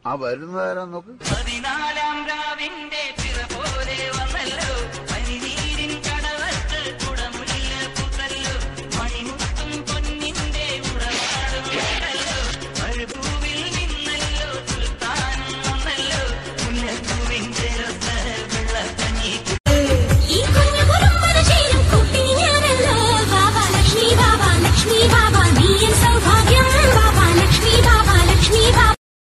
ആ വരുന്നതാരാ നോക്ക് പതിനാലാം രാവിന്റെ പിറ പോലെ വന്നല്ലോ പനിനീരിൻ കടവത്ത് കുടമുല്ല പൂത്തല്ലോ മണിമുത്തും പൊന്നിന്റെ ഉറവാടും ഉണ്ടല്ലോ മരുഭൂവിൽ നിന്നല്ലോ സുൽത്താനും വന്നല്ലോ മുല്ലപ്പൂവിന്റെ രസ വെള്ളക്കഞ്ഞി ഈ കുഞ്ഞു കുറുമ്പന ചേരും കുട്ടി ഞാനല്ലോ ബാബ ലക്ഷ്മി ബാബ ലക്ഷ്മി ബാബ നീയൻ സൗഭാഗ്യം ബാബ ലക്ഷ്മി ബാബ ലക്ഷ്മി ബാബ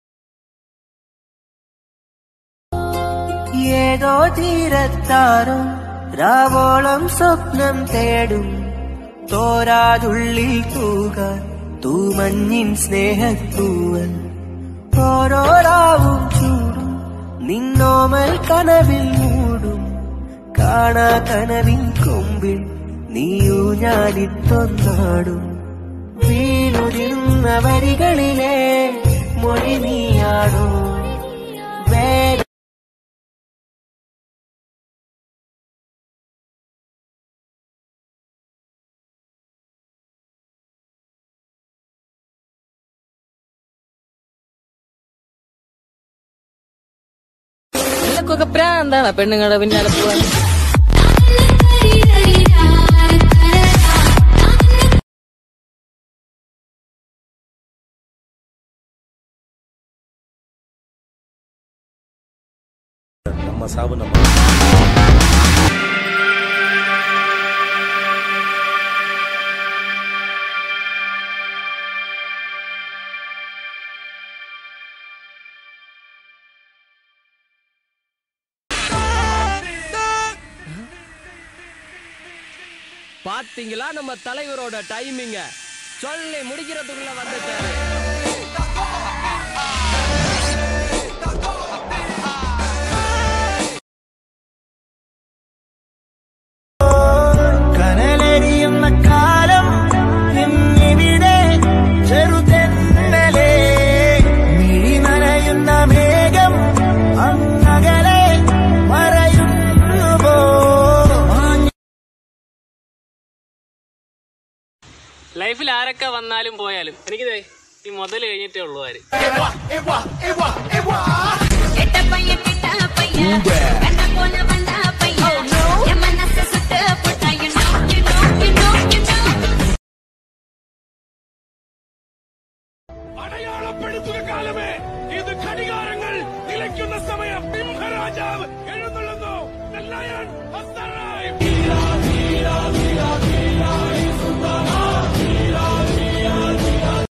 ഏതോ തീരത്താരോ രാവോളം സ്വപ്നം തേടും തോരാതുള്ളിൽ തൂകാൻ തൂമഞ്ഞിൻ സ്നേഹത്തൂവൽ ഓരോ രാവും ചൂടും നിന്നോമൽ കനവിൽ മൂടും കാണാ കനവിൻ കൊമ്പിൽ നീയൂ ഞാനിത്തൊന്നാടും വീണുതിരുന്ന വരികളിലെ മൊഴി നീയാടോ വേഗം നിനക്കൊക്കെ പ്രാന്താണ് പെണ്ണുങ്ങളുടെ പിന്നാലെ പോവാൻ ನಮ್ಮ ಸಾವು ನಮ್ಮ பாத்தீங்களா நம்ம தலைவரோட டைமிங்க சொல்லி முடிக்கிறதுக்குள்ள வந்துட்டாரு കനലെരിയുന്ന കാലം ഇന്നിവിടെ ചെറുതെന്നലേ മിഴി നനയുന്ന മേഘം അങ്ങകലെ മറയുന്നുവോ ലൈഫിൽ ആരൊക്കെ വന്നാലും പോയാലും എനിക്കിതേ ഈ മുതൽ കഴിഞ്ഞിട്ടേ ഉള്ളൂ ആര് எட்ட பையன் கிட்ட பையன் கண்ண போல வந்த பையன் என் மனசு சுட்டு போட்டா you know you know you know you know അടയാളപ്പെടുത്തുക കാലമേ ഇത് ഘടികാരങ്ങൾ നിലയ്ക്കുന്ന സമയം സിംഹരാജാവ് എഴുന്നള്ളുന്നു നെല്ലായൻ